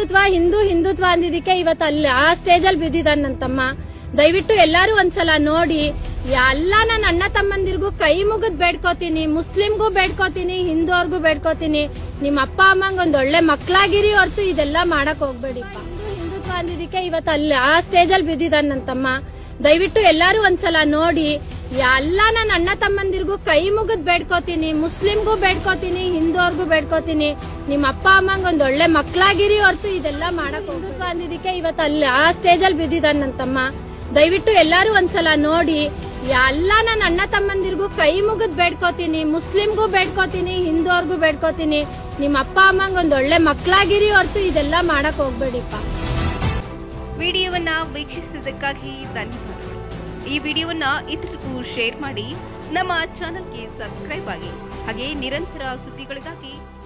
ಹಿಂದುತ್ವ ಹಿಂದೂ ಹಿಂದುತ್ವ ಅಂದಿದ್ದಕ್ಕೆ ಇವತ್ತು ಅಲ್ಲಿ ಆ ಸ್ಟೇಜ್ ಅಲ್ಲಿ ಬಿದ್ದಿದ್ದಾನೆ ನನ್ನ ತಮ್ಮ ದಯವಿಟ್ಟು ಎಲ್ಲಾರು ಒಂದ್ಸಲ ನೋಡಿ ಎಲ್ಲ ನನ್ನ ಅಣ್ಣ ತಮ್ಮಂದಿರ್ಗೂ ಕೈ ಮುಗಿದ್ ಬೇಡ್ಕೋತೀನಿ ಮುಸ್ಲಿಂಗೂ ಬೇಡ್ಕೋತೀನಿ ಹಿಂದೂರ್ಗೂ ಬೇಡ್ಕೋತೀನಿ ನಿಮ್ಮ ಅಪ್ಪ ಅಮ್ಮಂಗ್ ಒಂದ್ ಒಳ್ಳೆ ಮಕ್ಳಾಗಿರಿ ಹೊರ್ತು ಇದೆಲ್ಲ ಮಾಡಕ್ ಹೋಗ್ಬೇಡಿ ಹಿಂದೂ ಹಿಂದುತ್ವ ಅಂದಿದ್ದಕ್ಕೆ ಇವತ್ತು ಅಲ್ಲಿ ಆ ಸ್ಟೇಜ್ ಅಲ್ಲಿ ಬಿದ್ದಿದ್ದಾನೆ ನನ್ನ ತಮ್ಮ ದಯವಿಟ್ಟು ಎಲ್ಲಾರು ಒಂದ್ಸಲ ನೋಡಿ ಎಲ್ಲ ನನ್ನ ಅಣ್ಣ ತಮ್ಮಂದಿರ್ಗೂ ಕೈ ಮುಗಿದ್ ಬೇಡ್ಕೋತೀನಿ ಮುಸ್ಲಿಂಗೂ ಬೇಡ್ಕೋತೀನಿ ಹಿಂದೂರ್ಗೂ ಬೇಡ್ಕೋತೀನಿ ನಿಮ್ಮ ಅಪ್ಪ ಅಮ್ಮಂಗ್ ಒಂದ್ ಒಳ್ಳೆ ಮಕ್ಳಾಗಿರಿ ಹೊರ್ತು ಇದೆಲ್ಲ ಮಾಡಕ್ ಹಿಂದುತ್ವ ಅಂದಿದ್ದಕ್ಕೆ ಇವತ್ತು ಅಲ್ಲಿ ಆ ಸ್ಟೇಜ್ ಅಲ್ಲಿ ಬಿದ್ದಿದ್ದಾನೆ ನನ್ನ ತಮ್ಮ ದಯವಿಟ್ಟು ಎಲ್ಲಾರು ಒಂದ್ಸಲ ನೋಡಿ ಎಲ್ಲ ನನ್ನ ಅಣ್ಣ ತಮ್ಮಂದಿರ್ಗೂ ಕೈ ಮುಗಿದ್ ಬೇಡ್ಕೋತೀನಿ ಮುಸ್ಲಿಂಗೂ ಬೇಡ್ಕೋತೀನಿ ಹಿಂದೂರ್ಗೂ ಬೇಡ್ಕೋತೀನಿ ನಿಮ್ಮ ಅಪ್ಪ ಅಮ್ಮಂಗ್ ಒಂದ್ ಒಳ್ಳೆ ಮಕ್ಳಾಗಿರಿ ಹೊರ್ತು ಇದೆಲ್ಲ ಮಾಡಕ್ ಹೋಗ್ಬೇಡಿಪ್ಪ ವಿಡಿಯೋವನ್ನ ವೀಕ್ಷಿಸಿದ್ದಕ್ಕಾಗಿ ಧನ್ಯವಾದಗಳು ಈ ವಿಡಿಯೋವನ್ನ ಇತರರಿಗೂ ಶೇರ್ ಮಾಡಿ ನಮ್ಮ ಚಾನಲ್ಗೆ ಸಬ್ಸ್ಕ್ರೈಬ್ ಆಗಿ ಹಾಗೆ ನಿರಂತರ ಸುದ್ದಿಗಳಿಗಾಗಿ